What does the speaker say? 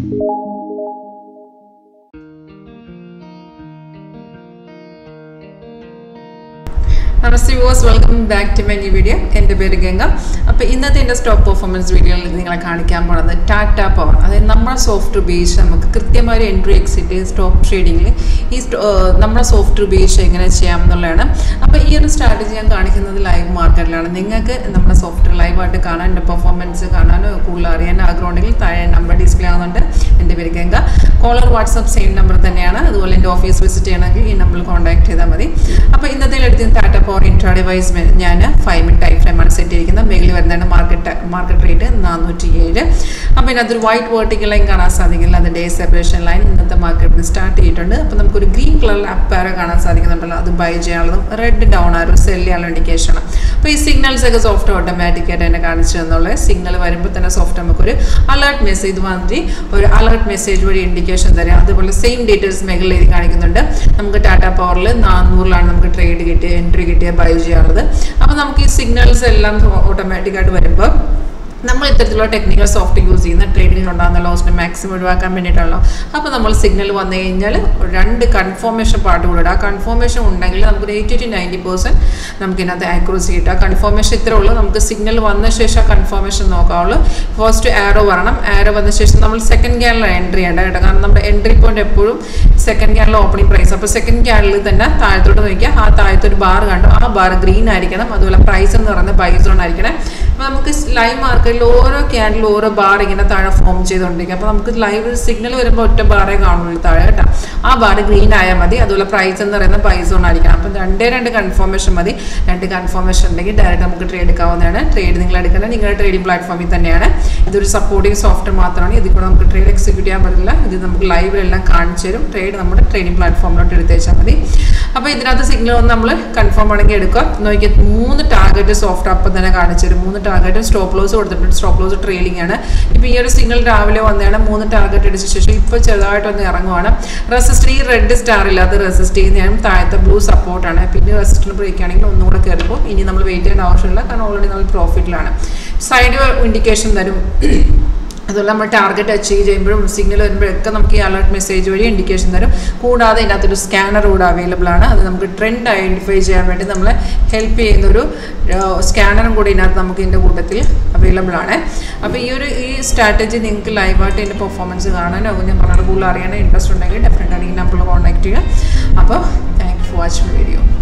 namaste was welcome back to my new video എൻ്റെ പേര് ഗംഗ അപ്പോൾ ഇന്നത്തെ എൻ്റെ സ്റ്റോക്ക് പെർഫോമൻസ് വീഡിയോയിൽ നിങ്ങളെ കാണിക്കാൻ പോകുന്നത് ടാറ്റ പവർ അതായത് നമ്മുടെ സോഫ്റ്റ് ഉപയോഗിച്ച് നമുക്ക് കൃത്യമായ എൻട്രി എക്സിറ്റ് സ്റ്റോക്ക് ട്രേഡിങ്ങിൽ ഈ സ്റ്റോ- ഏഹ് നമ്മുടെ സോഫ്റ്റ് ഉപയോഗിച്ച് എങ്ങനെ ചെയ്യാം എന്നുള്ളതാണ് അപ്പോൾ ഈ ഒരു സ്ട്രാറ്റജി ഞാൻ കാണിക്കുന്നത് ലൈവ് മാർക്കറ്റിലാണ് നിങ്ങൾക്ക് നമ്മുടെ സോഫ്റ്റ്വെയർ ലൈവായിട്ട് കാണാൻ എൻ്റെ പെർഫോമൻസ് കാണാനോ കൂടുതൽ അറിയാൻ ആഗ്രഹമുണ്ടെങ്കിൽ താഴെ നമ്പർ ഡിസ്പ്ലേ ആവുന്നുണ്ട് എൻ്റെ പേര് Ganga caller WhatsApp same number തന്നെയാണ് അതുപോലെ എൻ്റെ ഓഫീസ് വിസിറ്റ് ചെയ്യണമെങ്കിൽ ഈ നമ്പറിൽ കോൺടാക്ട് ചെയ്താൽ മതി അപ്പോൾ ഇന്നത്തെ എടുത്ത് ടാറ്റ പവർ ഇൻട്രാഡേ വൈസ് ഞാൻ ഫൈവ് മിനിറ്റ് ടൈം ഫ്രെയിമാണ് സെറ്റ് ചെയ്തിരിക്കുന്നത് മേളിൽ വരുന്നതാണ് മാർക്കറ്റ് മാർക്കറ്റ് റേറ്റ് നാനൂറ്റി ഏഴ് അപ്പോൾ ഇതിനകത്തൊരു വൈറ്റ് വേർട്ടിക്കൽ ലൈൻ കാണാൻ സാധിക്കില്ല അത് ഡേ സെപ്പറേഷൻ ലൈൻ ഇന്നത്തെ മാർക്കറ്റിൽ സ്റ്റാർട്ട് ചെയ്തിട്ടുണ്ട് അപ്പോൾ നമുക്കൊരു ഗ്രീൻ കളറിൽ അപ്പാരോ കാണാൻ സാധിക്കുന്നുണ്ടല്ലോ അത് ബൈ ചെയ്യാനുള്ളതും റെഡ് ഡൗൺ ആരോ സെല് ചെയ്യാനുള്ള ഇൻഡിക്കേഷനാണ് അപ്പോൾ ഈ സിഗ്നൽസ് ഒക്കെ സോഫ്റ്റ് ഓട്ടോമാറ്റിക്കായിട്ട് തന്നെ കാണിച്ചു എന്നുള്ളത് സിഗ്നൽ വരുമ്പോൾ തന്നെ സോഫ്റ്റ് നമുക്കൊരു അലേർട്ട് മെസ്സേജ് ഇത് മാതിരി ഒരു അലേർട്ട് മെസ്സേജ് വഴി ഇൻഡിക്കേഷൻ തരാം അതുപോലെ സെയിം ഡീറ്റെയിൽസ് മേഖലയിൽ എഴുതി കാണിക്കുന്നുണ്ട് നമുക്ക് ടാറ്റ പവറിൽ നാനൂറിലാണ് നമുക്ക് ട്രേഡ് കിട്ടിയ എൻട്രി കിട്ടിയ ബൈ ചെയ്യാറുള്ളത് അപ്പോൾ നമുക്ക് ഈ സിഗ്നൽസ് എല്ലാം ഓട്ടോമാറ്റിക്കായിട്ട് വരുമ്പോൾ നമ്മൾ ഇത്തരത്തിലുള്ള ടെക്നിക്കൽ സോഫ്റ്റ് യൂസ് ചെയ്യുന്ന ട്രേഡിംഗ് ഉണ്ടാകുന്ന ലോസിനെ മാക്സിമം ഒഴിവാക്കാൻ വേണ്ടിയിട്ടാണല്ലോ അപ്പോൾ നമ്മൾ സിഗ്നൽ വന്നു കഴിഞ്ഞാൽ രണ്ട് കൺഫർമേഷൻ പാർട്ട് കൂടെ ഇടുക ആ കൺഫർമേഷൻ ഉണ്ടെങ്കിൽ നമുക്ക് എയ്റ്റി ടു നയൻറ്റി പെർസെൻറ്റ് നമുക്ക് ഇതിനകത്ത് ആക്യുറസി കിട്ടുക കൺഫർമേഷൻ ഇത്രേ ഉള്ളൂ നമുക്ക് സിഗ്നൽ വന്ന ശേഷം കൺഫർമേഷൻ നോക്കാവുള്ളൂ ഫസ്റ്റ് ആരോ വരണം ആരോ വന്ന ശേഷം നമ്മൾ സെക്കൻഡ് ക്യാനിലാണ് എൻട്രി ചെയ്യേണ്ടത് കേട്ടോ കാരണം നമ്മുടെ എൻട്രി പോയിന്റ് എപ്പോഴും സെക്കൻഡ് ക്യാനിലെ ഓപ്പണിംഗ് പ്രൈസ് അപ്പോൾ സെക്കൻഡ് ക്യാനിൽ തന്നെ താഴത്തോട്ട് നോക്കിയാൽ ആ താഴത്തെ ഒരു ബാർ കണ്ടു ആ ബാർ ഗ്രീൻ ആയിരിക്കണം അതുപോലെ പ്രൈസ് എന്ന് പറയുന്നത് ബൈ സോൺ ആയിരിക്കണം അപ്പോൾ നമുക്ക് ലൈവ് മാർക്കറ്റിൽ ഓരോ ക്യാൻഡിൽ ഓരോ ബാർ ഇങ്ങനെ താഴെ ഫോം ചെയ്തുകൊണ്ടിരിക്കും അപ്പോൾ നമുക്ക് ലൈവ് സിഗ്നൽ വരുമ്പോൾ ഒറ്റ ബാറേ കാണുള്ളൂ താഴെ കേട്ടോ ആ ബാർ ഗ്രീൻ ആയാൽ മതി അതുപോലെ പ്രൈസ് എന്ന് പറയുന്നത് ബൈ സോൺ ആയിരിക്കണം അപ്പം രണ്ടേ രണ്ട് കൺഫർമേഷൻ മതി രണ്ട് കൺഫർമേഷൻ ഉണ്ടെങ്കിൽ ഡയറക്റ്റ് നമുക്ക് ട്രേഡ് എടുക്കാവുന്നതാണ് ട്രേഡ് നിങ്ങൾ എടുക്കുന്നത് നിങ്ങളുടെ ട്രേഡിംഗ് പ്ലാറ്റ്ഫോമിൽ തന്നെയാണ് ഇതൊരു സപ്പോർട്ടിംഗ് സോഫ്റ്റ്വെയർ മാത്രമാണ് ഇതിൽ കൂടെ നമുക്ക് ട്രേഡ് എക്സിക്യൂട്ട് ചെയ്യാൻ പറ്റില്ല ഇത് നമുക്ക് ലൈവിലെല്ലാം കാണിച്ചു തരും ട്രേഡ് നമ്മുടെ ട്രേഡിംഗ് പ്ലാറ്റ്ഫോമിലോട്ട് എടുത്തേച്ചാൽ മതി അപ്പോൾ ഇതിനകത്ത് സിഗ്നൽ ഒന്ന് നമ്മൾ കൺഫേം ആണെങ്കിൽ എടുക്കുക നോക്കിയാൽ മൂന്ന് ടാർഗറ്റ് സോഫ്റ്റ് അപ്പം തന്നെ കാണിച്ചു തരും മൂന്ന് ടാർഗറ്റ് സ്റ്റോപ്പ് ലോസ് കൊടുത്തിട്ടുണ്ട് സ്റ്റോപ്പ് ലോസ് ട്രെയിലിംഗ് ആണ് ഇപ്പോൾ ഈ ഒരു സിഗ്നൽ രാവിലെ വന്നതാണ് മൂന്ന് ടാർഗറ്റ് അടിച്ച ശേഷം ഇപ്പോൾ ചെറുതായിട്ടൊന്ന് ഇറങ്ങുവാണ് റെസിസ്റ്റ് ഈ റെഡ് സ്റ്റാർ ഇല്ലാതെ റെസിസ്റ്റ് ചെയ്യുന്നതാണ് താഴത്തെ ബ്ലൂ സപ്പോർട്ടാണ് പിന്നെ റെസിസ്റ്റിന് ബ്രേക്ക് ആണെങ്കിൽ ഒന്നുകൂടെ കയറിപ്പോൾ ഇനി നമ്മൾ വെയിറ്റ് ചെയ്യേണ്ട ആവശ്യമില്ല കാരണം ഓൾറെഡി നമ്മൾ പ്രോഫിറ്റിലാണ് സൈഡ് ഇൻഡിക്കേഷൻ തരും അതുപോലെ നമ്മൾ ടാർഗറ്റ് അച്ചീവ് ചെയ്യുമ്പോഴും സിഗ്നൽ വരുമ്പോഴൊക്കെ നമുക്ക് ഈ അലർട്ട് മെസ്സേജ് വഴി ഇൻഡിക്കേഷൻ തരും കൂടാതെ ഇതിനകത്തൊരു സ്കാനർ കൂടെ അവൈലബിൾ ആണ് അത് നമുക്ക് ട്രെൻഡ് ഐഡൻറ്റിഫൈ ചെയ്യാൻ വേണ്ടി നമ്മളെ ഹെൽപ്പ് ചെയ്യുന്നൊരു സ്കാനറും കൂടി ഇതിനകത്ത് നമുക്ക് ഇതിൻ്റെ കൂട്ടത്തിൽ അവൈലബിൾ ആണ് അപ്പോൾ ഈ ഒരു ഈ സ്ട്രാറ്റജി നിങ്ങൾക്ക് ലൈവായിട്ട് ഇതിൻ്റെ പെർഫോമൻസ് കാണാനോ ഞാൻ പറഞ്ഞ കൂടുതൽ അറിയാനോ ഇൻട്രസ്റ്റ് ഉണ്ടെങ്കിൽ ഡെഫിനറ്റ് ആണെങ്കിൽ നമ്പറിൽ കോൺടാക്ട് ചെയ്യുക അപ്പോൾ thank you for watching video